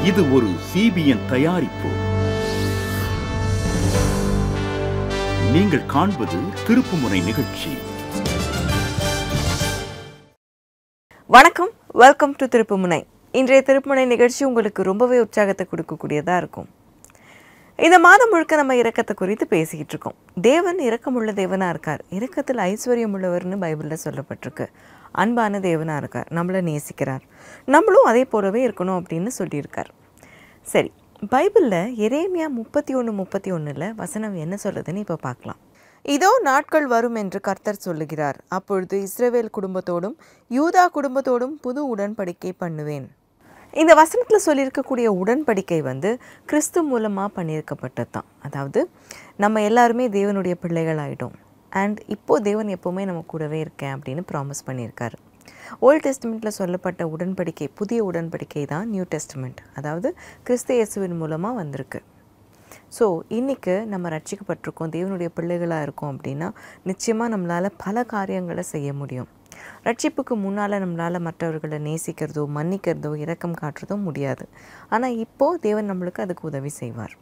இது ஒரு சிபிஎன் தயாரிப்பு நீங்கள் காண்பது திருப்புமுனை நிகழ்ச்சி வணக்கம் வெல்கம் டு திருப்புமுனை இன்றைய திருப்புமுனை நிகழ்ச்சி உங்களுக்கு ரொம்பவே உற்சாகத்தை கொடுக்கக்கூடியதாக இருக்கும் இந்த மாதம் முழுக்க நம்ம இரக்கத்தை குறித்து பேசிக்கிட்டு இருக்கோம் தேவன் இரக்கமுள்ள தேவனாக இருக்கார் இரக்கத்தில் ஐஸ்வர்யம் உள்ளவர்னு பைபிளில் சொல்லப்பட்டிருக்கு அன்பான தேவனாக இருக்கார் நம்மளை நேசிக்கிறார் நம்மளும் அதே போலவே இருக்கணும் அப்படின்னு சொல்லியிருக்கார் சரி பைபிளில் எரேமியா முப்பத்தி ஒன்று முப்பத்தி ஒன்றில் வசனம் என்ன சொல்லுதுன்னு இப்போ பார்க்கலாம் இதோ நாட்கள் வரும் என்று கர்த்தர் சொல்லுகிறார் அப்பொழுது இஸ்ரவேல் குடும்பத்தோடும் யூதா குடும்பத்தோடும் புது உடன்படிக்கை பண்ணுவேன் இந்த வசனத்தில் சொல்லியிருக்கக்கூடிய உடன்படிக்கை வந்து கிறிஸ்து மூலமாக பண்ணியிருக்கப்பட்டது தான் அதாவது நம்ம எல்லாருமே தேவனுடைய பிள்ளைகள் ஆகிட்டோம் அண்ட் இப்போது தேவன் எப்போவுமே நம்ம கூடவே இருக்கேன் அப்படின்னு ப்ராமிஸ் பண்ணியிருக்காரு ஓல்ட் டெஸ்ட்மெண்ட்டில் சொல்லப்பட்ட உடன்படிக்கை புதிய உடன்படிக்கை தான் நியூ டெஸ்ட்மெண்ட் அதாவது கிறிஸ்து இயேசுவின் மூலமாக வந்திருக்கு ஸோ இன்றைக்கு நம்ம ரட்சிக்கப்பட்டிருக்கோம் தேவனுடைய பிள்ளைகளாக இருக்கோம் அப்படின்னா நிச்சயமாக நம்மளால் பல காரியங்களை செய்ய முடியும் ரட்சிப்புக்கு முன்னால் நம்மளால் மற்றவர்களை நேசிக்கிறதோ மன்னிக்கிறதோ இரக்கம் காட்டுறதோ முடியாது ஆனால் இப்போது தேவன் நம்மளுக்கு அதுக்கு உதவி செய்வார்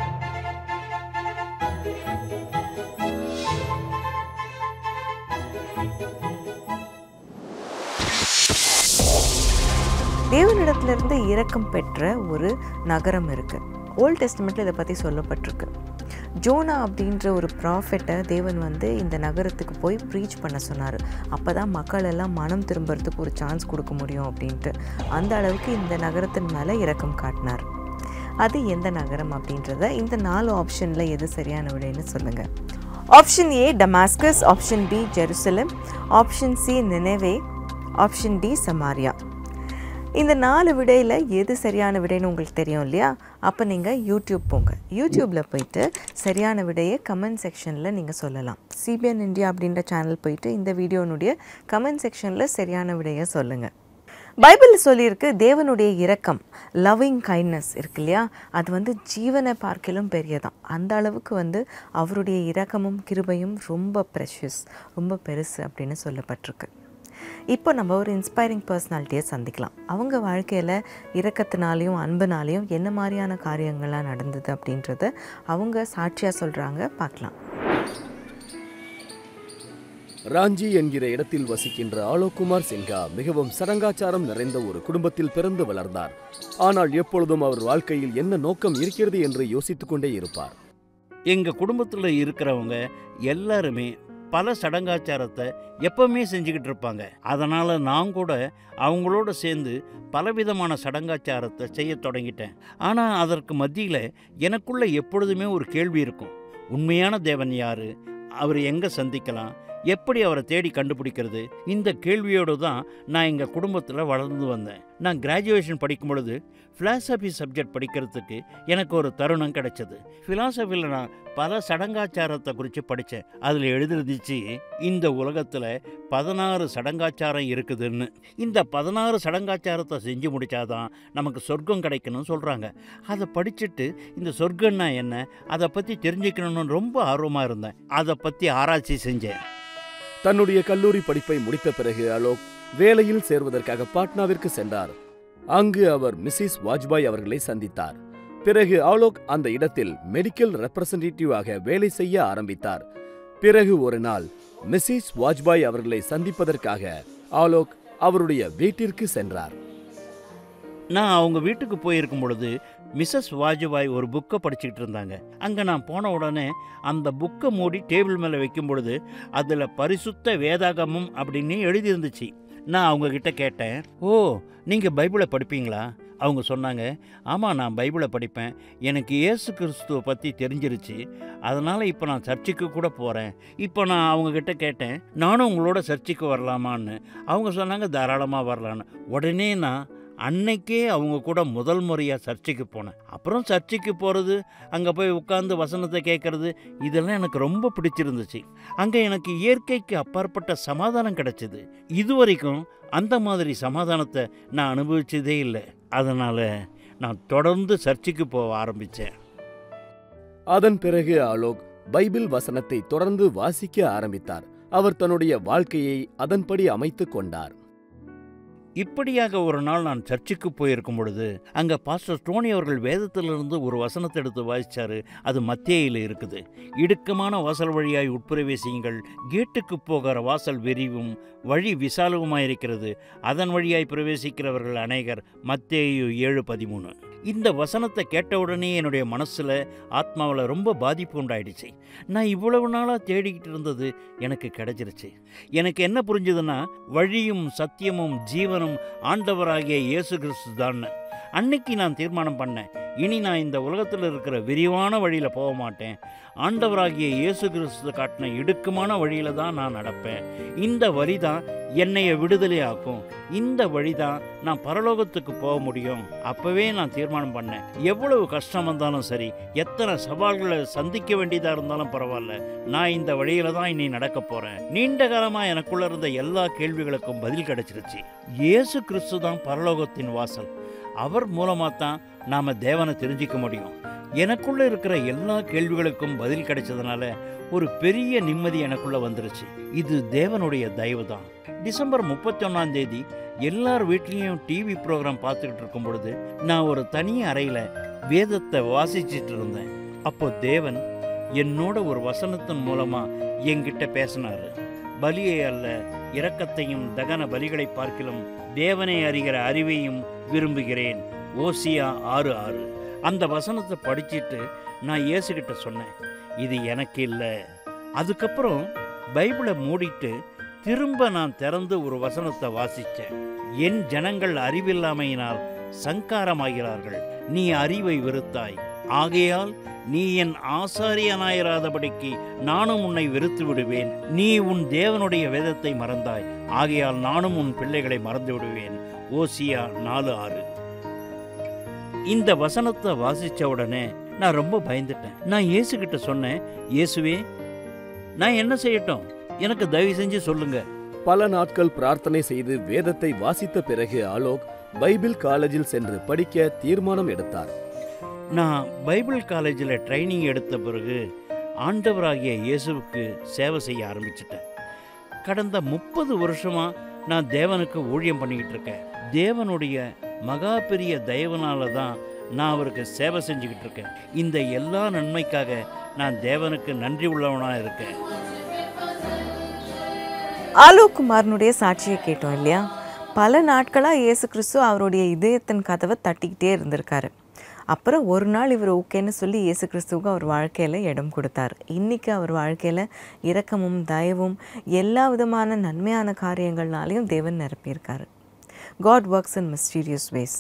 தேவனிடத்திலிருந்து இரக்கம் பெற்ற ஒரு நகரம் இருக்குது ஓல்ட் டெஸ்ட்மெண்ட்டில் இதை பற்றி சொல்லப்பட்டிருக்கு ஜோனா அப்படின்ற ஒரு ப்ராஃபெட்டை தேவன் வந்து இந்த நகரத்துக்கு போய் ப்ரீச் பண்ண சொன்னார் அப்போ தான் மக்கள் எல்லாம் மனம் திரும்புறதுக்கு ஒரு சான்ஸ் கொடுக்க முடியும் அப்படின்ட்டு அந்த அளவுக்கு இந்த நகரத்தின் மேலே இரக்கம் காட்டினார் அது எந்த நகரம் அப்படின்றத இந்த நாலு ஆப்ஷனில் எது சரியான விடைன்னு சொல்லுங்கள் option A Damascus option B Jerusalem option C Nineveh option D Samaria இந்த நாலு விடையில் எது சரியான விடைன்னு உங்களுக்கு தெரியும் இல்லையா அப்போ நீங்கள் யூடியூப் போங்க யூடியூப்பில் போயிட்டு சரியான விடையை கமெண்ட் செக்ஷனில் நீங்கள் சொல்லலாம் சிபிஎன் இந்தியா அப்படின்ற சேனல் போயிட்டு இந்த வீடியோனுடைய கமெண்ட் செக்ஷனில் சரியான விடையை சொல்லுங்கள் பைபிளில் சொல்லியிருக்கு தேவனுடைய இரக்கம் லவ்விங் கைண்ட்னஸ் இருக்கு இல்லையா அது வந்து ஜீவனை பார்க்கலும் பெரியதான் அந்த அளவுக்கு வந்து அவருடைய இரக்கமும் கிருபையும் ரொம்ப ப்ரெஷியஸ் ரொம்ப பெருசு அப்படின்னு சொல்லப்பட்டிருக்கு இப்போ நம்ம ஒரு இன்ஸ்பைரிங் பர்சனாலிட்டியை சந்திக்கலாம் அவங்க வாழ்க்கையில் இரக்கத்தினாலையும் அன்புனாலையும் என்ன மாதிரியான காரியங்கள்லாம் நடந்தது அப்படின்றத அவங்க சாட்சியாக சொல்கிறாங்க பார்க்கலாம் ராஞ்சி என்கிற இடத்தில் வசிக்கின்ற ஆலோக்குமார் சின்ஹா மிகவும் சடங்காச்சாரம் நிறைந்த ஒரு குடும்பத்தில் பிறந்து வளர்ந்தார் ஆனால் எப்பொழுதும் அவர் வாழ்க்கையில் என்ன நோக்கம் இருக்கிறது என்று யோசித்துக் கொண்டே இருப்பார் எங்கள் குடும்பத்தில் இருக்கிறவங்க எல்லாருமே பல சடங்காச்சாரத்தை எப்பவுமே செஞ்சுக்கிட்டு இருப்பாங்க அதனால் நான் கூட அவங்களோட சேர்ந்து பலவிதமான சடங்காச்சாரத்தை செய்ய தொடங்கிட்டேன் ஆனால் அதற்கு மத்தியில் எனக்குள்ள எப்பொழுதுமே ஒரு கேள்வி இருக்கும் உண்மையான தேவன் யார் அவர் எங்கே சந்திக்கலாம் எப்படி அவரை தேடி கண்டுபிடிக்கிறது இந்த கேள்வியோடு தான் நான் எங்கள் குடும்பத்தில் வளர்ந்து வந்தேன் நான் கிராஜுவேஷன் படிக்கும் பொழுது ஃபிலாசபி சப்ஜெக்ட் படிக்கிறதுக்கு எனக்கு ஒரு தருணம் கிடைச்சது ஃபிலாசபியில் நான் பல சடங்காச்சாரத்தை குறித்து படித்தேன் அதில் எழுதிருந்துச்சு இந்த உலகத்தில் பதினாறு சடங்காச்சாரம் இருக்குதுன்னு இந்த பதினாறு சடங்காச்சாரத்தை செஞ்சு முடித்தாதான் நமக்கு சொர்க்கம் கிடைக்கணும்னு சொல்கிறாங்க அதை படிச்சுட்டு இந்த சொர்க்கம்னா என்ன அதை பற்றி தெரிஞ்சுக்கணும்னு ரொம்ப ஆர்வமாக இருந்தேன் அதை பற்றி ஆராய்ச்சி செஞ்சேன் தன்னுடைய கல்லூரி படிப்பை முடித்த பிறகு அலோக் வேலையில் சேர்வதற்காக பாட்னாவிற்கு சென்றார் அங்கு அவர் மிஸ்ஸஸ் வாஜ்பாய் அவர்களை சந்தித்தார் பிறகு ஆலோக் அந்த இடத்தில் மெடிக்கல் ரெப்ரசன்டேட்டிவாக வேலை செய்ய ஆரம்பித்தார் பிறகு ஒரு நாள் மிஸ்ஸஸ் வாஜ்பாய் அவர்களை சந்திப்பதற்காக ஆலோக் அவருடைய வீட்டிற்கு சென்றார் நான் அவங்க வீட்டுக்கு போயிருக்கும் பொழுது மிஸ்ஸஸ் வாஜ்பாய் ஒரு புக்கை படிச்சுக்கிட்டு இருந்தாங்க அங்கே நான் போன உடனே அந்த புக்கை மூடி டேபிள் மேலே வைக்கும் பொழுது அதில் பரிசுத்த வேதாகமம் அப்படின்னு எழுதியிருந்துச்சு நான் அவங்கக்கிட்ட கேட்டேன் ஓ நீங்கள் பைபிளை படிப்பீங்களா அவங்க சொன்னாங்க ஆமாம் நான் பைபிளை படிப்பேன் எனக்கு இயேசு கிறிஸ்துவை பற்றி தெரிஞ்சிருச்சு அதனால் இப்போ நான் சர்ச்சுக்கு கூட போகிறேன் இப்போ நான் அவங்கக்கிட்ட கேட்டேன் நானும் உங்களோட சர்ச்சுக்கு வரலாமான்னு அவங்க சொன்னாங்க தாராளமாக வரலான்னு உடனே நான் அன்னைக்கே அவங்க கூட முதல் முறையாக சர்ச்சுக்கு போனேன் அப்புறம் சர்ச்சுக்கு போகிறது அங்கே போய் உட்காந்து வசனத்தை கேட்குறது இதெல்லாம் எனக்கு ரொம்ப பிடிச்சிருந்துச்சு அங்கே எனக்கு இயற்கைக்கு அப்பாற்பட்ட சமாதானம் கிடைச்சிது இது வரைக்கும் அந்த மாதிரி சமாதானத்தை நான் அனுபவிச்சதே இல்லை அதனால் நான் தொடர்ந்து சர்ச்சுக்கு போக ஆரம்பித்தேன் அதன் பிறகு ஆலோக் பைபிள் வசனத்தை தொடர்ந்து வாசிக்க ஆரம்பித்தார் அவர் தன்னுடைய வாழ்க்கையை அதன்படி அமைத்துக் கொண்டார் இப்படியாக ஒரு நாள் நான் சர்ச்சுக்கு போயிருக்கும் பொழுது அங்கே பாஸ்டர் டோனி அவர்கள் வேதத்திலிருந்து ஒரு வசனத்தை எடுத்து வாசிச்சாரு அது மத்தியில் இருக்குது இடுக்கமான வாசல் வழியாய் உட்பிரவேசியுங்கள் கேட்டுக்கு போகிற வாசல் விரிவும் வழி விசாலவுமாயிருக்கிறது அதன் வழியாய் பிரவேசிக்கிறவர்கள் அநேகர் மத்தேயு ஏழு பதிமூணு இந்த வசனத்தை கேட்டவுடனே என்னுடைய மனசில் ஆத்மாவில் ரொம்ப பாதிப்பு உண்டாயிடுச்சு நான் இவ்வளவு நாளாக தேடிக்கிட்டு இருந்தது எனக்கு கிடைச்சிருச்சு எனக்கு என்ன புரிஞ்சுதுன்னா வழியும் சத்தியமும் ஜீவனும் ஆண்டவராகிய இயேசு கிறிஸ்து தான் அன்னைக்கு நான் தீர்மானம் பண்ணேன் இனி நான் இந்த உலகத்தில் இருக்கிற விரிவான வழியில் போக மாட்டேன் ஆண்டவராகிய இயேசு கிறிஸ்து காட்டின இடுக்கமான வழியில் தான் நான் நடப்பேன் இந்த வழி தான் என்னைய விடுதலை ஆக்கும் இந்த வழி தான் நான் பரலோகத்துக்கு போக முடியும் அப்போவே நான் தீர்மானம் பண்ணேன் எவ்வளவு கஷ்டம் வந்தாலும் சரி எத்தனை சவால்களை சந்திக்க வேண்டியதாக இருந்தாலும் பரவாயில்ல நான் இந்த வழியில தான் இனி நடக்க போறேன் நீண்ட காலமா எனக்குள்ள இருந்த எல்லா கேள்விகளுக்கும் பதில் கிடைச்சிருச்சு இயேசு கிறிஸ்து தான் பரலோகத்தின் வாசல் அவர் மூலமா தான் நாம தேவனை தெரிஞ்சிக்க முடியும் எனக்குள்ள இருக்கிற எல்லா கேள்விகளுக்கும் பதில் கிடைச்சதுனால ஒரு பெரிய நிம்மதி எனக்குள்ள வந்துருச்சு இது தேவனுடைய தயவு தான் டிசம்பர் முப்பத்தி ஒன்னாம் தேதி எல்லார் வீட்லேயும் டிவி ப்ரோக்ராம் பார்த்துக்கிட்டு இருக்கும் பொழுது நான் ஒரு தனி அறையில் வேதத்தை வாசிச்சிட்டு இருந்தேன் அப்போ தேவன் என்னோட ஒரு வசனத்தின் மூலமா என்கிட்ட பேசினாரு பலியை அல்ல இரக்கத்தையும் தகன பலிகளை பார்க்கிலும் தேவனை அறிகிற அறிவையும் விரும்புகிறேன் ஓசியா ஆறு ஆறு அந்த வசனத்தை படிச்சிட்டு நான் இயேசுகிட்ட சொன்னேன் இது எனக்கு இல்லை அதுக்கப்புறம் பைபிளை மூடிட்டு திரும்ப நான் திறந்து ஒரு வசனத்தை வாசித்தேன் என் ஜனங்கள் அறிவில்லாமையினால் சங்காரமாகிறார்கள் நீ அறிவை வெறுத்தாய் ஆகையால் நீ என் ஆசாரியனாயிராதபடிக்கு நானும் உன்னை வெறுத்து விடுவேன் நீ உன் தேவனுடைய வேதத்தை மறந்தாய் ஆகையால் நானும் உன் பிள்ளைகளை மறந்து விடுவேன் ஓசியா நாலு ஆறு இந்த வசனத்தை வாசிச்ச உடனே நான் ரொம்ப பயந்துட்டேன் நான் இயேசுகிட்ட சொன்னேன் இயேசுவே நான் என்ன செய்யட்டும் எனக்கு தயவு செஞ்சு சொல்லுங்க பல நாட்கள் பிரார்த்தனை செய்து வேதத்தை வாசித்த பிறகு ஆலோக் பைபிள் காலேஜில் சென்று படிக்க தீர்மானம் எடுத்தார் நான் பைபிள் காலேஜில் ட்ரைனிங் எடுத்த பிறகு ஆண்டவராகிய இயேசுவுக்கு சேவை செய்ய ஆரம்பிச்சிட்டேன் கடந்த முப்பது வருஷமா நான் தேவனுக்கு ஊழியம் பண்ணிக்கிட்டு இருக்கேன் தேவனுடைய மகா பெரிய தயவனால தான் நான் அவருக்கு சேவை செஞ்சுக்கிட்டு இருக்கேன் இந்த எல்லா நன்மைக்காக நான் தேவனுக்கு நன்றி உள்ளவனாக இருக்கேன் ஆலோக் குமாரனுடைய சாட்சியை கேட்டோம் இல்லையா பல நாட்களாக இயேசு கிறிஸ்து அவருடைய இதயத்தின் கதவை தட்டிக்கிட்டே இருந்திருக்காரு அப்புறம் ஒரு நாள் இவர் ஓகேன்னு சொல்லி இயேசு கிறிஸ்துவுக்கு அவர் வாழ்க்கையில் இடம் கொடுத்தார் இன்றைக்கி அவர் வாழ்க்கையில் இரக்கமும் தயவும் எல்லா விதமான நன்மையான காரியங்கள்னாலையும் தேவன் நிரப்பியிருக்காரு God works in mysterious ways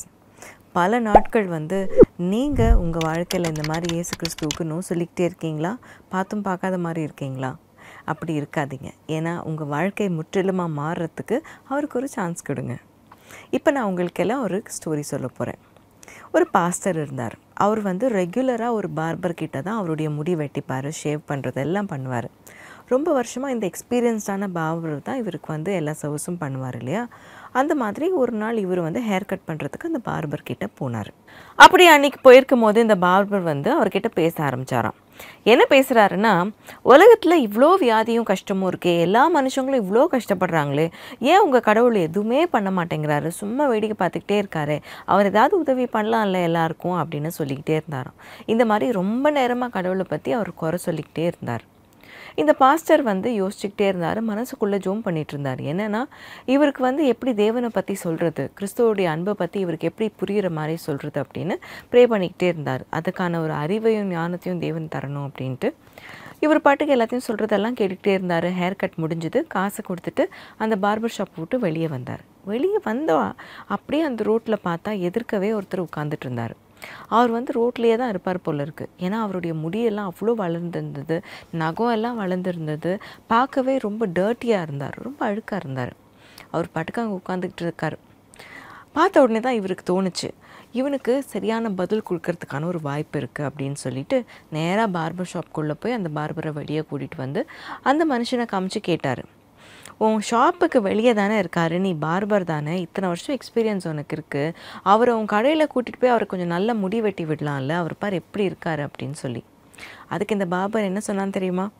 பல நாட்கள் வந்து நீங்கள் உங்கள் வாழ்க்கையில் இந்த மாதிரி இயேசு கிறிஸ்துவுக்கு நோ சொல்லிக்கிட்டே இருக்கீங்களா பார்த்தும் பார்க்காத மாதிரி இருக்கீங்களா அப்படி இருக்காதீங்க ஏன்னா உங்கள் வாழ்க்கை முற்றிலுமாக மாறுறதுக்கு அவருக்கு ஒரு சான்ஸ் கொடுங்க இப்போ நான் உங்களுக்கெல்லாம் ஒரு ஸ்டோரி சொல்ல போகிறேன் ஒரு பாஸ்டர் இருந்தார் அவர் வந்து ரெகுலராக ஒரு பார்பர் கிட்ட தான் அவருடைய முடி வெட்டிப்பார் ஷேவ் பண்ணுறது எல்லாம் பண்ணுவார் ரொம்ப வருஷமாக இந்த எக்ஸ்பீரியன்ஸ்டான பார்பர் தான் இவருக்கு வந்து எல்லா சர்வீஸும் பண்ணுவார் இல்லையா அந்த மாதிரி ஒரு நாள் இவர் வந்து ஹேர் கட் பண்ணுறதுக்கு அந்த பார்பர் கிட்ட போனார் அப்படி அன்னைக்கு போயிருக்கும் போது இந்த பார்பர் வந்து அவர்கிட்ட பேச ஆரம்பிச்சாராம் என்ன பேசுகிறாருன்னா உலகத்தில் இவ்வளோ வியாதியும் கஷ்டமும் இருக்கே எல்லா மனுஷங்களும் இவ்வளோ கஷ்டப்படுறாங்களே ஏன் உங்கள் கடவுள் எதுவுமே பண்ண மாட்டேங்கிறாரு சும்மா வேடிக்கை பார்த்துக்கிட்டே இருக்காரு அவர் ஏதாவது உதவி பண்ணலாம்ல எல்லாருக்கும் அப்படின்னு சொல்லிக்கிட்டே இருந்தாராம் இந்த மாதிரி ரொம்ப நேரமாக கடவுளை பற்றி அவர் குறை சொல்லிக்கிட்டே இருந்தார் இந்த பாஸ்டர் வந்து யோசிச்சுக்கிட்டே இருந்தார் மனசுக்குள்ளே ஜோம் பண்ணிட்டு இருந்தார் என்னன்னா இவருக்கு வந்து எப்படி தேவனை பற்றி சொல்கிறது கிறிஸ்துவோடைய அன்பை பற்றி இவருக்கு எப்படி புரிகிற மாதிரி சொல்கிறது அப்படின்னு ப்ரே பண்ணிக்கிட்டே இருந்தார் அதுக்கான ஒரு அறிவையும் ஞானத்தையும் தேவன் தரணும் அப்படின்ட்டு இவர் பாட்டுக்கு எல்லாத்தையும் சொல்கிறதெல்லாம் கேட்டுக்கிட்டே இருந்தார் ஹேர் கட் முடிஞ்சது காசை கொடுத்துட்டு அந்த பார்பர் ஷாப் விட்டு வெளியே வந்தார் வெளியே வந்தா அப்படியே அந்த ரோட்டில் பார்த்தா எதிர்க்கவே ஒருத்தர் உட்காந்துட்டு இருந்தார் அவர் வந்து ரோட்லேயே தான் இருப்பார் போல இருக்கு ஏன்னா அவருடைய முடியெல்லாம் அவ்வளோ வளர்ந்துருந்தது நகம் எல்லாம் வளர்ந்துருந்தது பார்க்கவே ரொம்ப டர்ட்டியாக இருந்தார் ரொம்ப அழுக்காக இருந்தார் அவர் பாட்டுக்கு அங்கே உட்காந்துக்கிட்டு இருக்கார் பார்த்த உடனே தான் இவருக்கு தோணுச்சு இவனுக்கு சரியான பதில் கொடுக்கறதுக்கான ஒரு வாய்ப்பு இருக்குது அப்படின்னு சொல்லிட்டு நேராக பார்பர் ஷாப்குள்ளே போய் அந்த பார்பரை வெளியே கூட்டிகிட்டு வந்து அந்த மனுஷனை காமிச்சு கேட்டார் உன் ஷாப்புக்கு வெளியே தானே இருக்காரு நீ பார்பர் தானே இத்தனை வருஷம் எக்ஸ்பீரியன்ஸ் உனக்கு இருக்குது அவரை உன் கடையில் கூட்டிகிட்டு போய் அவரை கொஞ்சம் நல்ல முடி வெட்டி விடலாம்ல அவர் பார் எப்படி இருக்காரு அப்படின்னு சொல்லி அதுக்கு இந்த பார்பர் என்ன சொன்னான்னு தெரியுமா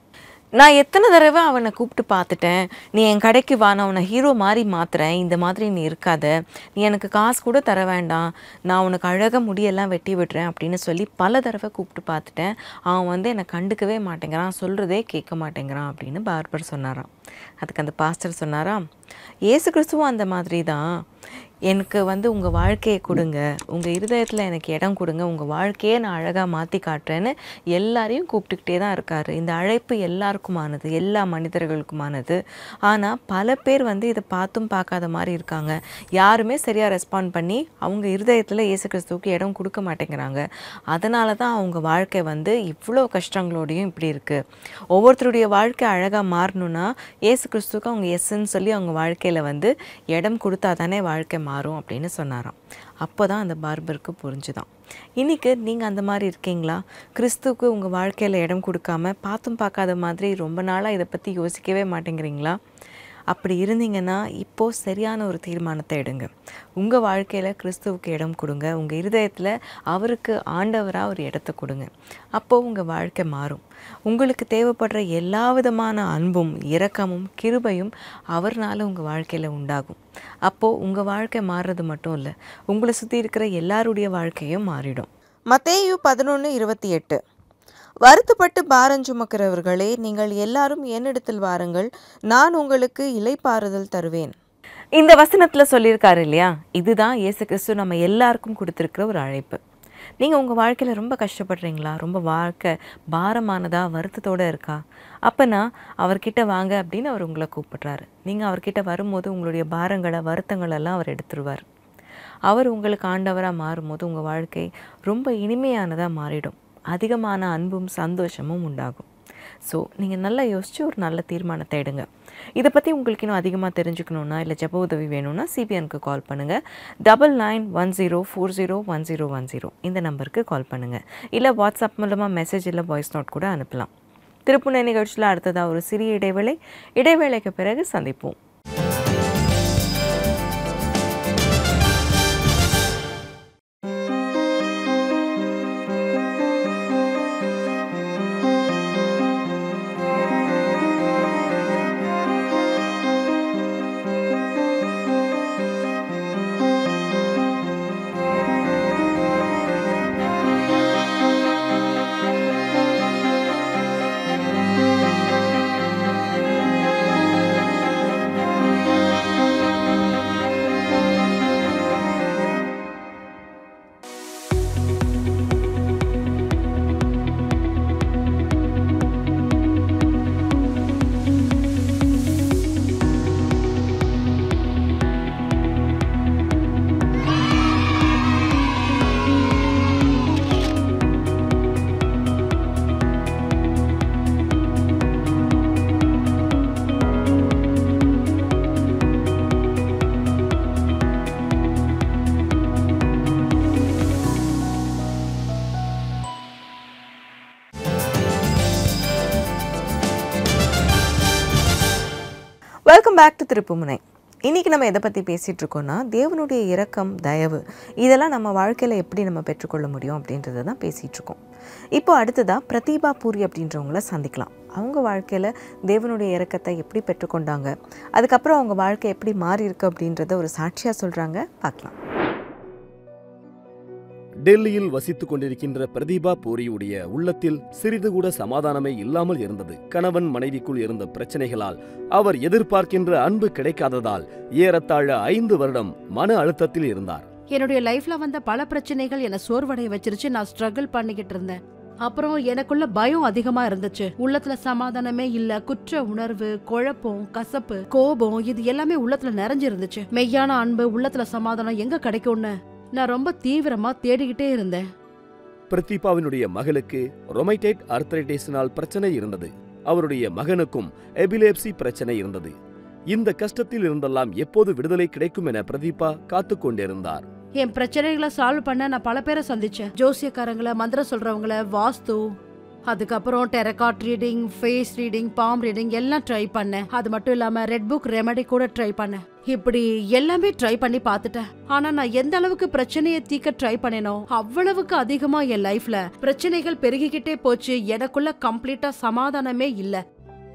நான் எத்தனை தடவை அவனை கூப்பிட்டு பார்த்துட்டேன் நீ என் கடைக்கு வா நான் உன்னை ஹீரோ மாதிரி மாத்துறேன் இந்த மாதிரி நீ இருக்காத நீ எனக்கு காசு கூட தர வேண்டாம் நான் உனக்கு அழகாக முடியெல்லாம் வெட்டி விடுறேன் அப்படின்னு சொல்லி பல தடவை கூப்பிட்டு பார்த்துட்டேன் அவன் வந்து என்னை கண்டுக்கவே மாட்டேங்கிறான் சொல்கிறதே கேட்க மாட்டேங்கிறான் அப்படின்னு பார்பர் சொன்னாராம் அதுக்கு அந்த பாஸ்டர் சொன்னாராம் ஏசு கிறிஸ்துவும் அந்த மாதிரி தான் எனக்கு வந்து உங்கள் வாழ்க்கையை கொடுங்க உங்கள் இருதயத்தில் எனக்கு இடம் கொடுங்க உங்கள் வாழ்க்கையை நான் அழகாக மாற்றி காட்டுறேன்னு எல்லாரையும் கூப்பிட்டுக்கிட்டே தான் இருக்கார் இந்த அழைப்பு எல்லாருக்குமானது எல்லா மனிதர்களுக்குமானது ஆனால் பல பேர் வந்து இதை பார்த்தும் பார்க்காத மாதிரி இருக்காங்க யாருமே சரியாக ரெஸ்பாண்ட் பண்ணி அவங்க இருதயத்தில் இயேசு கிறிஸ்துவுக்கு இடம் கொடுக்க மாட்டேங்கிறாங்க அதனால தான் அவங்க வாழ்க்கை வந்து இவ்வளோ கஷ்டங்களோடையும் இப்படி இருக்குது ஒவ்வொருத்தருடைய வாழ்க்கை அழகாக மாறணும்னா இயேசு கிறிஸ்துவுக்கு அவங்க எஸ்ன்னு சொல்லி அவங்க வாழ்க்கையில் வந்து இடம் கொடுத்தா தானே வாழ்க்கை மாறும் அப்படின்னு சொன்னாராம் அப்போ தான் அந்த பார்பருக்கு புரிஞ்சுதான் இன்னைக்கு நீங்கள் அந்த மாதிரி இருக்கீங்களா கிறிஸ்துவுக்கு உங்கள் வாழ்க்கையில் இடம் கொடுக்காம பார்த்தும் பார்க்காத மாதிரி ரொம்ப நாளாக இதை பற்றி யோசிக்கவே மாட்டேங்கிறீங்களா அப்படி இருந்தீங்கன்னா இப்போது சரியான ஒரு தீர்மானத்தை எடுங்க உங்கள் வாழ்க்கையில் கிறிஸ்துவுக்கு இடம் கொடுங்க உங்கள் இருதயத்தில் அவருக்கு ஆண்டவராக ஒரு இடத்த கொடுங்க அப்போது உங்கள் வாழ்க்கை மாறும் உங்களுக்கு தேவைப்படுற எல்லா விதமான அன்பும் இரக்கமும் கிருபையும் அவர்னால உங்கள் வாழ்க்கையில் உண்டாகும் அப்போது உங்கள் வாழ்க்கை மாறுறது மட்டும் இல்லை உங்களை சுற்றி இருக்கிற எல்லாருடைய வாழ்க்கையும் மாறிடும் மத்தேயு பதினொன்று இருபத்தி எட்டு வருத்தப்பட்டு பாரம் சுமக்கிறவர்களே நீங்கள் எல்லாரும் என்னிடத்தில் வாருங்கள் நான் உங்களுக்கு இலைப்பாறுதல் தருவேன் இந்த வசனத்தில் சொல்லியிருக்காரு இல்லையா இதுதான் இயேசு கிறிஸ்து நம்ம எல்லாருக்கும் கொடுத்துருக்கிற ஒரு அழைப்பு நீங்கள் உங்கள் வாழ்க்கையில் ரொம்ப கஷ்டப்படுறீங்களா ரொம்ப வாழ்க்கை பாரமானதா வருத்தத்தோடு இருக்கா அப்போனா அவர்கிட்ட வாங்க அப்படின்னு அவர் உங்களை கூப்பிடுறாரு நீங்கள் அவர்கிட்ட வரும்போது உங்களுடைய பாரங்களை வருத்தங்களெல்லாம் அவர் எடுத்துருவார் அவர் உங்களுக்கு ஆண்டவராக மாறும்போது உங்கள் வாழ்க்கை ரொம்ப இனிமையானதாக மாறிடும் அதிகமான அன்பும் சந்தோஷமும் உண்டாகும் ஸோ நீங்கள் நல்லா யோசித்து ஒரு நல்ல தீர்மானத்தை எடுங்க இதை பற்றி உங்களுக்கு இன்னும் அதிகமாக தெரிஞ்சுக்கணுன்னா இல்லை ஜெப உதவி வேணும்னா சிபிஎனுக்கு கால் பண்ணுங்கள் double nine one zero four zero one zero one zero இந்த நம்பருக்கு கால் பண்ணுங்கள் இல்லை வாட்ஸ்அப் மூலமாக மெசேஜ் இல்லை வாய்ஸ் நோட் கூட அனுப்பலாம் திருப்புனை நிகழ்ச்சியில் அடுத்ததாக ஒரு சிறிய இடைவேளை இடைவேளைக்கு பிறகு சந்திப்போம் வெல்கம் பேக் டு திருப்புமுனை இன்றைக்கி நம்ம எதை பற்றி பேசிகிட்டு இருக்கோம்னா தேவனுடைய இரக்கம் தயவு இதெல்லாம் நம்ம வாழ்க்கையில் எப்படி நம்ம பெற்றுக்கொள்ள முடியும் அப்படின்றத தான் பேசிகிட்டு இருக்கோம் இப்போ அடுத்ததாக பிரதீபா பூரி அப்படின்றவங்கள சந்திக்கலாம் அவங்க வாழ்க்கையில் தேவனுடைய இரக்கத்தை எப்படி பெற்றுக்கொண்டாங்க அதுக்கப்புறம் அவங்க வாழ்க்கை எப்படி மாறி இருக்கு அப்படின்றத ஒரு சாட்சியாக சொல்கிறாங்க பார்க்கலாம் டெல்லியில் வசித்துக் கொண்டிருக்கின்ற பிரதீபா பூரியுடைய உள்ளத்தில் சிறிது கூட சமாதானமே இல்லாமல் இருந்தது கணவன் மனைவிக்குள் இருந்த பிரச்சனைகளால் அவர் எதிர்பார்க்கின்ற அன்பு கிடைக்காததால் ஏறத்தாழ ஐந்து வருடம் மன அழுத்தத்தில் இருந்தார் என்னுடைய லைஃப்ல வந்த பல பிரச்சனைகள் என்ன சோர்வடைய வச்சிருச்சு நான் ஸ்ட்ரகிள் பண்ணிக்கிட்டு இருந்தேன் அப்புறம் எனக்குள்ள பயம் அதிகமா இருந்துச்சு உள்ளத்துல சமாதானமே இல்ல குற்ற உணர்வு குழப்பம் கசப்பு கோபம் இது எல்லாமே உள்ளத்துல நிறைஞ்சு இருந்துச்சு மெய்யான அன்பு உள்ளத்துல சமாதானம் எங்க கிடைக்கும்னு நான் ரொம்ப தீவிரமா தேடிக்கிட்டே இருந்தேன் பிரதீபாவினுடைய மகளுக்கு ரொமைடைட் ஆர்த்தரைட்டிஸினால் பிரச்சனை இருந்தது அவருடைய மகனுக்கும் எபிலேப்சி பிரச்சனை இருந்தது இந்த கஷ்டத்தில் இருந்தெல்லாம் எப்போது விடுதலை கிடைக்கும் என பிரதீபா காத்துக் கொண்டிருந்தார் என் பிரச்சனைகளை சால்வ் பண்ண நான் பல பேரை சந்திச்சேன் ஜோசியக்காரங்களை மந்திரம் சொல்றவங்கள வாஸ்து அதுக்கப்புறம் tarot card reading face reading palm reading எல்லாம் ட்ரை பண்ணேன் அது மட்டும் இல்லாம ரெட் புக் ரெமடி கூட ட்ரை பண்ணேன் இப்படி எல்லாமே ட்ரை பண்ணி பார்த்துட்டேன் ஆனா நான் எந்த அளவுக்கு பிரச்சனையை தீக்க ட்ரை பண்ணேனோ அவ்வளவுக்கு அதிகமா என் லைஃப்ல பிரச்சனைகள் பெருகிக்கிட்டே போச்சு எனக்குள்ள கம்ப்ளீட்டா சமாதானமே இல்ல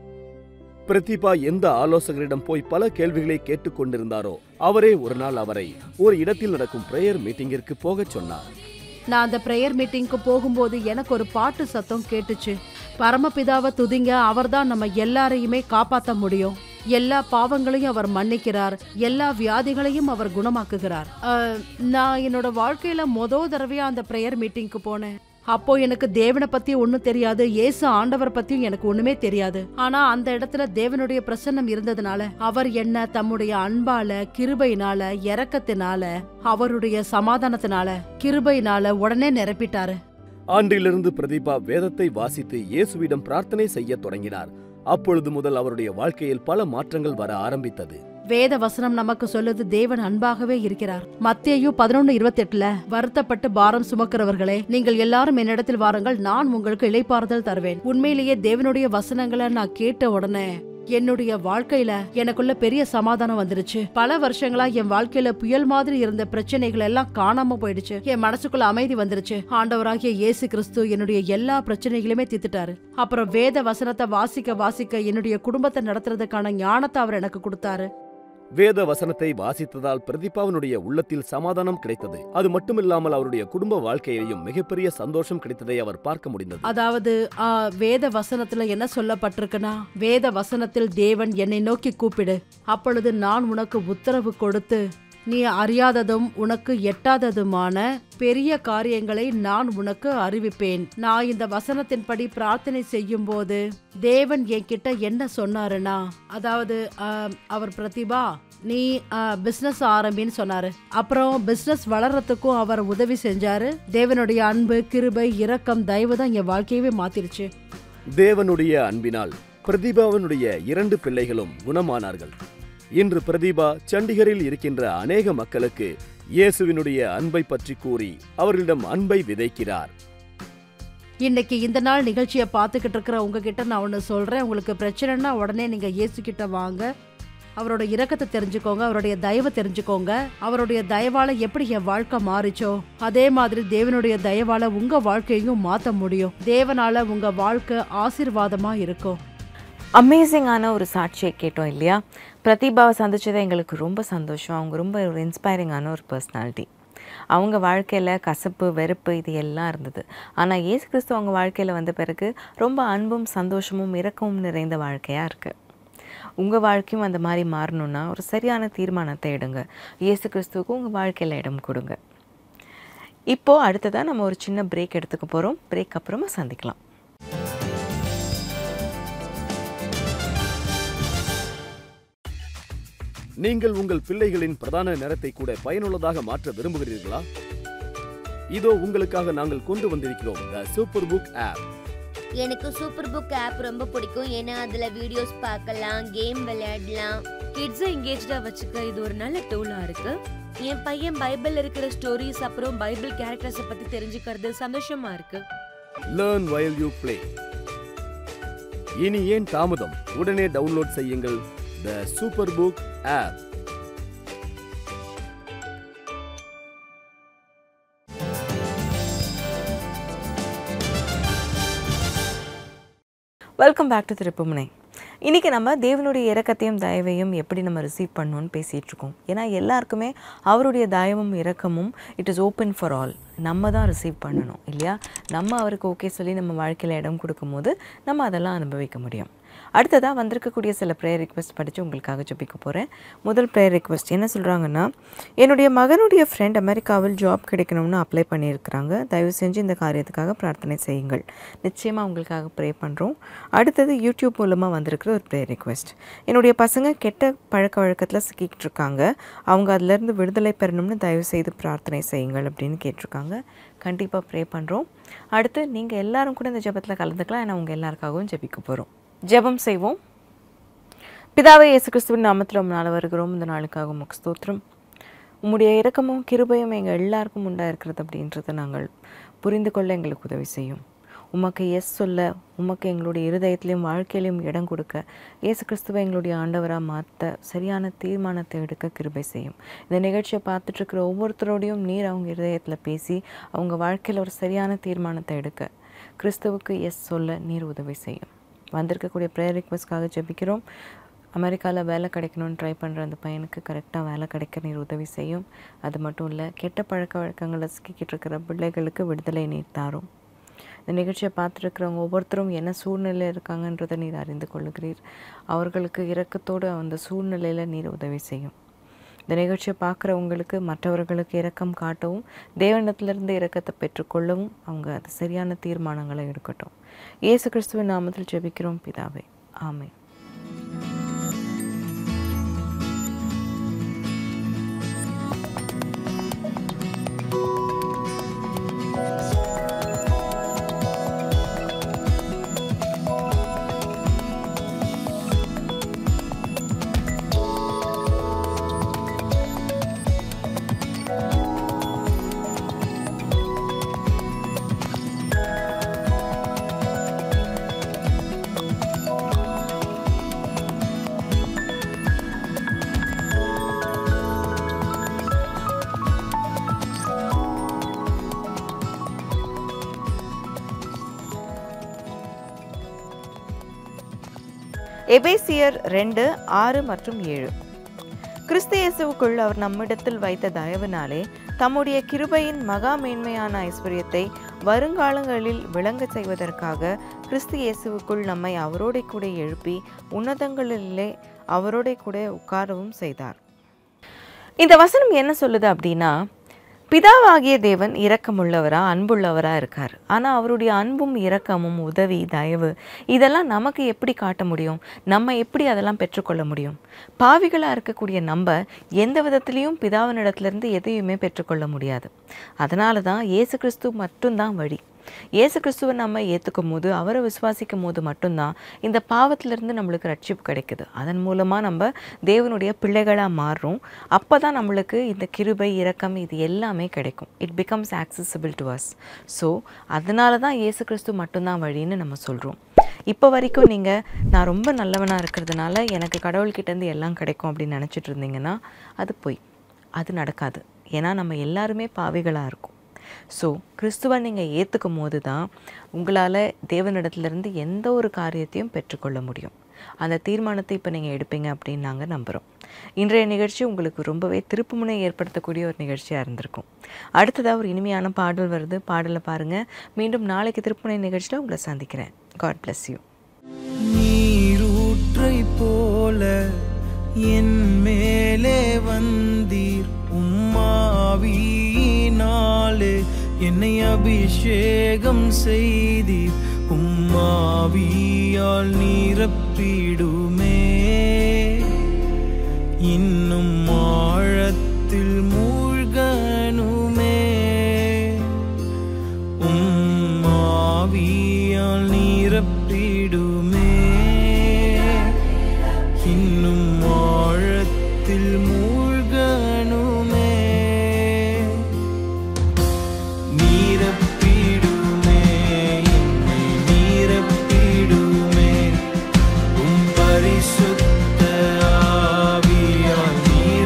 பிரதிபா எந்த ஆலோசகரிடம் போய் பல கேள்விகளை கேட்டுக் கொண்டிருந்தாரோ அவரே ஒரு நாள் அவரை ஒரு இடத்தில் நடக்கும் பிரேயர் மீட்டிங்கிற்கு போகச் சொன்னார் நான் அந்த ப்ரேயர் மீட்டிங்க்கு போகும்போது எனக்கு ஒரு பாட்டு சத்தம் கேட்டுச்சு பரமபிதாவை துதிங்க அவர்தான் நம்ம எல்லாரையுமே காப்பாத்த முடியும் எல்லா பாவங்களையும் அவர் மன்னிக்கிறார் எல்லா வியாதிகளையும் அவர் குணமாக்குகிறார் அஹ், நான் என்னோட வாழ்க்கையில மொத தடவையா அந்த ப்ரேயர் மீட்டிங்க்கு போனேன் அப்போ எனக்கு தேவனை பத்தி ஒண்ணும் தெரியாது இயேசு ஆண்டவர் பத்தியும் எனக்கு ஒண்ணுமே தெரியாது ஆனா அந்த இடத்துல தேவனுடைய பிரசன்னம் இருந்ததுனால அவர் என்ன தம்முடைய அன்பால கிருபையினால இரக்கத்தினால அவருடைய சமாதானத்தினால கிருபையினால உடனே நிரப்பிட்டாரு அன்றிலிருந்து பிரதீபா வேதத்தை வாசித்து இயேசுவிடம் பிரார்த்தனை செய்யத் தொடங்கினார் அப்பொழுது முதல் அவருடைய வாழ்க்கையில் பல மாற்றங்கள் வர ஆரம்பித்தது வேத வசனம் நமக்கு சொல்லுது தேவன் அன்பாகவே இருக்கிறார் மத்தேயு பதினொன்னு இருபத்தி எட்டுல வருத்தப்பட்டு பாரம் சுமக்கிறவர்களே நீங்கள் எல்லாரும் என்னிடத்தில் வாருங்கள் நான் உங்களுக்கு இளைப்பாறுதல் தருவேன் உண்மையிலேயே தேவனுடைய வசனங்களை நான் கேட்ட உடனே என்னுடைய வாழ்க்கையில எனக்குள்ள பெரிய சமாதானம் வந்துருச்சு பல வருஷங்களா என் வாழ்க்கையில புயல் மாதிரி இருந்த பிரச்சனைகள் எல்லாம் காணாம போயிடுச்சு என் மனசுக்குள்ள அமைதி வந்துருச்சு ஆண்டவராகிய இயேசு கிறிஸ்து என்னுடைய எல்லா பிரச்சனைகளுமே தீர்த்துட்டாரு அப்புறம் வேத வசனத்தை வாசிக்க வாசிக்க என்னுடைய குடும்பத்தை நடத்துறதுக்கான ஞானத்தை அவர் எனக்கு கொடுத்தாரு வேத வசனத்தை வாசித்ததால் பிரதீபாவினுடைய உள்ளத்தில் சமாதானம் கிடைத்தது அது மட்டுமில்லாமல் அவருடைய குடும்ப வாழ்க்கையிலையும் மிகப்பெரிய சந்தோஷம் கிடைத்ததை அவர் பார்க்க முடிந்தது அதாவது ஆ, வேத வசனத்துல என்ன சொல்லப்பட்டிருக்குன்னா வேத வசனத்தில் தேவன் என்னை நோக்கி கூப்பிடு அப்பொழுது நான் உனக்கு உத்தரவு கொடுத்து நீ அறியாததும் உனக்கு எட்டாததுமான பெரிய காரியங்களை நான் உனக்கு அறிவிப்பேன் நான் இந்த வசனத்தின்படி பிரார்த்தனை செய்யும் போது தேவன் என்கிட்ட என்ன சொன்னாருன்னா அதாவது ஆ, அவர் பிரதிபா நீ பிசினஸ் ஆரம்பின்னு சொன்னாரு அப்புறம் பிசினஸ் வளர்றதுக்கும் அவர் உதவி செஞ்சாரு தேவனுடைய அன்பு கிருபை இரக்கம் தயவு தான் என் வாழ்க்கையவே மாத்திருச்சு தேவனுடைய அன்பினால் பிரதீபாவினுடைய இரண்டு பிள்ளைகளும் குணமானார்கள் இன்று பிரதீபா சண்டிகரில் இருக்கின்ற அநேக மக்களுக்கு இயேசுவினுடைய அன்பை பற்றி கூறி அவர்களிடம் அன்பை விதைக்கிறார் இன்னைக்கு இந்த நாள் நிகழ்ச்சியை பார்த்துக்கிட்டு இருக்கிற உங்ககிட்ட நான் ஒன்று சொல்றேன் உங்களுக்கு பிரச்சனைனா உடனே நீங்க இயேசு கிட்ட வாங்க அவரோட இரக்கத்தை தெரிஞ்சுக்கோங்க அவருடைய தயவை தெரிஞ்சுக்கோங்க அவருடைய தயவால எப்படி என் வாழ்க்கை மாறிச்சோ அதே மாதிரி தேவனுடைய தயவால உங்க வாழ்க்கையையும் மாத்த முடியும் தேவனால உங்க வாழ்க்கை ஆசீர்வாதமா இருக்கும் அமேசிங்கான ஒரு சாட்சியை கேட்டோம் இல்லையா பிரதிபாவை சந்திச்சது எங்களுக்கு ரொம்ப சந்தோஷம் அவங்க ரொம்ப ஒரு இன்ஸ்பைரிங்கான ஒரு பர்சனாலிட்டி அவங்க வாழ்க்கையில் கசப்பு வெறுப்பு இது எல்லாம் இருந்தது ஆனால் இயேசு கிறிஸ்து அவங்க வாழ்க்கையில் வந்த பிறகு ரொம்ப அன்பும் சந்தோஷமும் இரக்கமும் நிறைந்த வாழ்க்கையாக இருக்குது உங்கள் வாழ்க்கையும் அந்த மாதிரி மாறணும்னா ஒரு சரியான தீர்மானத்தை எடுங்க இயேசு கிறிஸ்துவுக்கு உங்கள் வாழ்க்கையில் இடம் கொடுங்க இப்போது அடுத்ததாக நம்ம ஒரு சின்ன பிரேக் எடுத்துக்க போகிறோம் பிரேக் அப்புறமா சந்திக்கலாம் நீங்கள் உங்கள் பிள்ளைகளின் பிரதான நேரத்தை கூட பயனுள்ளதாக மாற்ற விரும்புகிறீர்களா இதோ உங்களுக்காக நாங்கள் கொண்டு வந்திருக்கிறோம் த சூப்பர் புக் ஆப் எனக்கு சூப்பர் புக் ஆப் ரொம்ப பிடிக்கும் ஏன்னா அதுல வீடியோஸ் பார்க்கலாம் கேம் விளையாடலாம் கிட்ஸை எங்கேஜ்டா வச்சுக்க இது ஒரு நல்ல டூலா இருக்கு என் பையன் பைபிள் இருக்கிற ஸ்டோரிஸ் அப்புறம் பைபிள் கேரக்டர்ஸை பத்தி தெரிஞ்சுக்கிறது சந்தோஷமா இருக்கு லேர்ன் வயல் யூ ப்ளே இனி ஏன் தாமதம் உடனே டவுன்லோட் செய்யுங்கள் the super book app welcome back to திருப்புமுனை இன்றைக்கி நம்ம தேவனுடைய இரக்கத்தையும் தயவையும் எப்படி நம்ம ரிசீவ் பண்ணணும்னு பேசிகிட்டு இருக்கோம் ஏன்னா எல்லாருக்குமே அவருடைய தயவும் இரக்கமும் it is open for all நம்ம தான் ரிசீவ் பண்ணணும் இல்லையா நம்ம அவருக்கு ஓகே சொல்லி நம்ம வாழ்க்கையில் இடம் கொடுக்கும்போது நம்ம அதெல்லாம் அனுபவிக்க முடியும் அடுத்ததாக வந்திருக்கக்கூடிய சில ப்ரேயர் ரிக்வெஸ்ட் படித்து உங்களுக்காக ஜெபிக்க போகிறேன் முதல் ப்ரேயர் ரிக்வெஸ்ட் என்ன சொல்கிறாங்கன்னா என்னுடைய மகனுடைய ஃப்ரெண்ட் அமெரிக்காவில் ஜாப் கிடைக்கணும்னு அப்ளை பண்ணியிருக்கிறாங்க தயவு செஞ்சு இந்த காரியத்துக்காக பிரார்த்தனை செய்யுங்கள் நிச்சயமாக உங்களுக்காக ப்ரே பண்ணுறோம் அடுத்தது யூடியூப் மூலமாக வந்திருக்கிற ஒரு ப்ரேயர் ரிக்வெஸ்ட் என்னுடைய பசங்க கெட்ட பழக்க வழக்கத்தில் சிக்கிக்கிட்டு இருக்காங்க அவங்க அதிலேருந்து விடுதலை பெறணும்னு தயவு செய்து பிரார்த்தனை செய்யுங்கள் அப்படின்னு கேட்டிருக்காங்க கண்டிப்பாக ப்ரே பண்ணுறோம் அடுத்து நீங்கள் எல்லாரும் கூட இந்த ஜெபத்தில் கலந்துக்கலாம் ஏன்னா உங்கள் எல்லாருக்காகவும் ஜெபிக்க போகிறோம் ஜெபம் செய்வோம் பிதாவே இயேசு கிறிஸ்துவின் நாமத்தில் உம் நாள் வருகிறோம் இந்த நாளுக்காக உமக்கு ஸ்தோத்திரம் உம்முடைய இரக்கமும் கிருபையும் எங்கள் எல்லாருக்கும் உண்டா இருக்கிறது அப்படின்றத நாங்கள் புரிந்து கொள்ள எங்களுக்கு உதவி செய்யும் உமக்கு எஸ் சொல்ல உமக்கு எங்களுடைய இருதயத்திலையும் வாழ்க்கையிலையும் இடம் கொடுக்க இயேசு கிறிஸ்துவை எங்களுடைய ஆண்டவராக மாற்ற சரியான தீர்மானத்தை எடுக்க கிருபை செய்யும் இந்த நிகழ்ச்சியை பார்த்துட்டு இருக்கிற ஒவ்வொருத்தரோடையும் நீர் அவங்க இருதயத்தில் பேசி அவங்க வாழ்க்கையில் ஒரு சரியான தீர்மானத்தை எடுக்க கிறிஸ்துவுக்கு எஸ் சொல்ல நீர் உதவி செய்யும் வந்திருக்கக்கூடிய ப்ரேயர் ரிக்வஸ்ட்காக ஜெபிக்கிறோம் அமெரிக்காவில் வேலை கிடைக்கணும்னு ட்ரை பண்ணுற அந்த பையனுக்கு கரெக்டாக வேலை கிடைக்க நீர் உதவி செய்யும் அது மட்டும் இல்லை கெட்ட பழக்க வழக்கங்களை சிக்கிக்கிட்டு இருக்கிற பிள்ளைகளுக்கு விடுதலை நீர் தாரும் இந்த நிகழ்ச்சியை பார்த்துருக்கிறவங்க ஒவ்வொருத்தரும் என்ன சூழ்நிலையில் இருக்காங்கன்றதை நீர் அறிந்து கொள்ளுகிறீர் அவர்களுக்கு இரக்கத்தோடு அந்த சூழ்நிலையில் நீர் உதவி செய்யும் இந்த நிகழ்ச்சியை பார்க்குறவங்களுக்கு மற்றவர்களுக்கு இரக்கம் காட்டவும் தேவனிடத்திலிருந்து இரக்கத்தை பெற்றுக்கொள்ளவும் அவங்க அது சரியான தீர்மானங்களை எடுக்கட்டும் இயேசு கிறிஸ்துவின் நாமத்தில் ஜெபிக்கிறோம் பிதாவே ஆமென் எபேசியர் ரெண்டு ஆறு மற்றும் ஏழு கிறிஸ்து இயேசுவுக்குள் அவர் நம்மிடத்தில் வைத்த தயவினாலே தம்முடைய கிருபையின் மகா மேன்மையான ஐஸ்வர்யத்தை வருங்காலங்களில் விளங்கச் செய்வதற்காக கிறிஸ்து இயேசுவுக்குள் நம்மை அவரோட கூட எழுப்பி உன்னதங்களிலே அவரோட கூட உட்காரவும் செய்தார் இந்த வசனம் என்ன சொல்லுது அப்படின்னா பிதாவாகிய தேவன் இரக்கமுள்ளவரா அன்புள்ளவரா இருக்கார் ஆனால் அவருடைய அன்பும் இரக்கமும் உதவி தயவு இதெல்லாம் நமக்கு எப்படி காட்ட முடியும் நம்ம எப்படி அதெல்லாம் பெற்றுக்கொள்ள முடியும் பாவிகளாக இருக்கக்கூடிய நம்ம எந்த விதத்திலையும் பிதாவினிடத்திலிருந்து எதையுமே பெற்றுக்கொள்ள முடியாது அதனால தான் இயேசு கிறிஸ்து மட்டும்தான் வழி இயேசு கிறிஸ்துவை நம்ம ஏற்றுக்கும் போது அவரை விசுவாசிக்கும் போது மட்டும்தான் இந்த பாவத்திலிருந்து நம்மளுக்கு ரட்சிப்பு கிடைக்குது அதன் மூலமாக நம்ம தேவனுடைய பிள்ளைகளாக மாறுறோம் அப்போ தான் நம்மளுக்கு இந்த கிருபை இரக்கம் இது எல்லாமே கிடைக்கும் it becomes accessible to us so அதனால தான் இயேசு கிறிஸ்து மட்டும்தான் வழின்னு நம்ம சொல்கிறோம் இப்போ வரைக்கும் நீங்கள் நான் ரொம்ப நல்லவனாக இருக்கிறதுனால எனக்கு கடவுள்கிட்டேருந்து எல்லாம் கிடைக்கும் அப்படின்னு நினச்சிட்டு இருந்தீங்கன்னா அது பொய் அது நடக்காது ஏன்னா நம்ம எல்லாருமே பாவிகளாக இருக்கோம் ஸோ கிறிஸ்துவை நீங்கள் ஏற்றுக்கும் போது தான் உங்களால் தேவனிடத்துலேருந்து எந்த ஒரு காரியத்தையும் பெற்றுக்கொள்ள முடியும் அந்த தீர்மானத்தை இப்போ நீங்கள் எடுப்பீங்க அப்படின்னு நாங்கள் நம்புகிறோம் இன்றைய நிகழ்ச்சி உங்களுக்கு ரொம்பவே திருப்புமுனை ஏற்படுத்தக்கூடிய ஒரு நிகழ்ச்சியாக இருந்திருக்கும் அடுத்ததாக ஒரு இனிமையான பாடல் வருது பாடலை பாருங்கள் மீண்டும் நாளைக்கு திருப்புமுனை நிகழ்ச்சியில் உங்களை சந்திக்கிறேன் காட் bless யூ நீரூற்றை போல என் மேலே வந்தீர் உம்மாவியினாலே என்னை அபிஷேகம் செய்தீர் உம்மாவியால் நிரப்பிடுமே இன்னும் ஆழத்தில் மூழ்கணுமே உம்மாவியால் நிரப்பிடுமே இன்னும் ஆழத்தில் மூழ்கணுமே நீரப்பிடுமே என்னை நீரப்பிடுமே உம் பரிசுத்த ஆவியால் நீரப்பிடுமே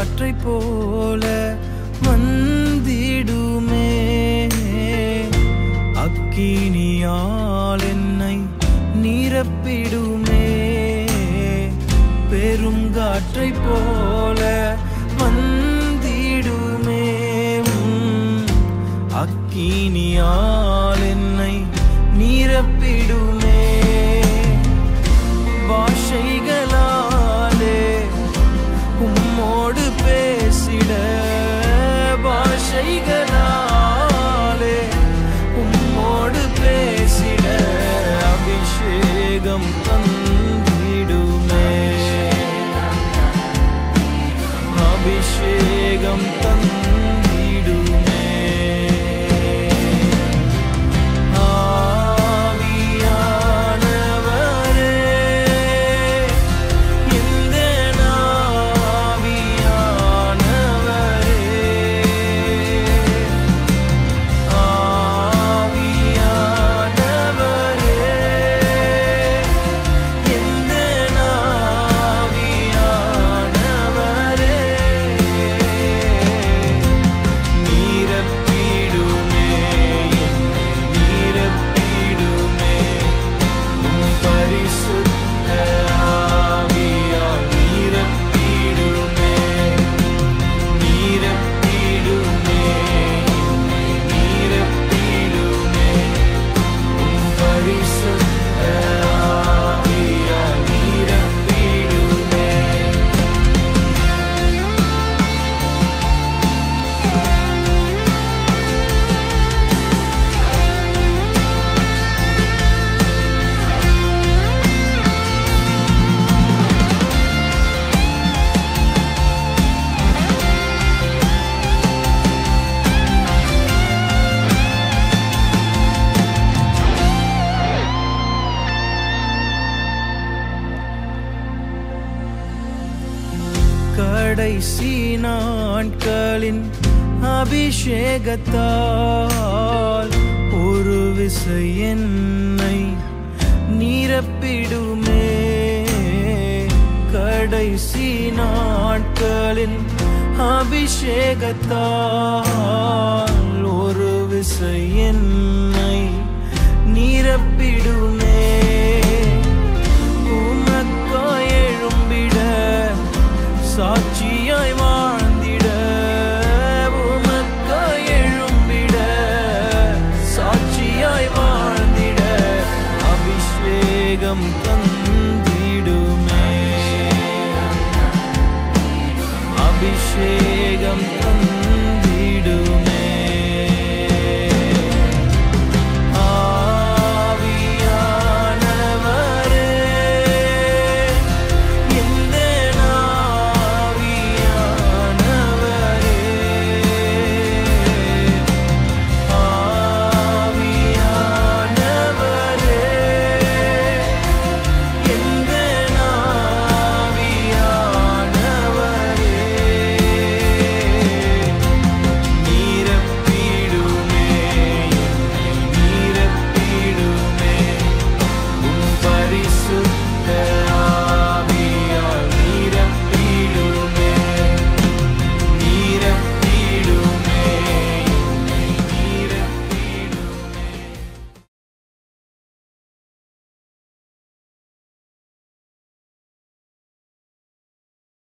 பெருங்காற்றைப் போல வந்திடுமே அக்கினியால் என்னை நிரப்பிடுமே பெருங்காற்றைப் போல வந்திடுமே உம் அக்கினியால் என்னை நிரப்பிடுமே பாஷைகளாலே உம்மோடு பேசிட பாஷைகளாலே உம்மோடு பேசிட அபிஷேகம் தந்திடுமே அபிஷேகம் தந்திடுமே ஆவியானவரே இந்த ஆவியானவரே ஆவியானவரே இந்த ஆவியானவரே நீரப்பிடுமே என்னை நீரப்பிடுமே உம் பரிசுத்த ஆவியால் நீரப்பிடுமே நீரப்பிடுமே என்னை நீரப்பிடுமே உம் பரிசுத்த ஆவியால் நீரப்பிடுமே கடைசி நாட்களின் அபிஷேகத்தால் ஒரு விசை என்னை நிரப்பிடுமே கடைசி நாட்களின் அபிஷேகத்தால்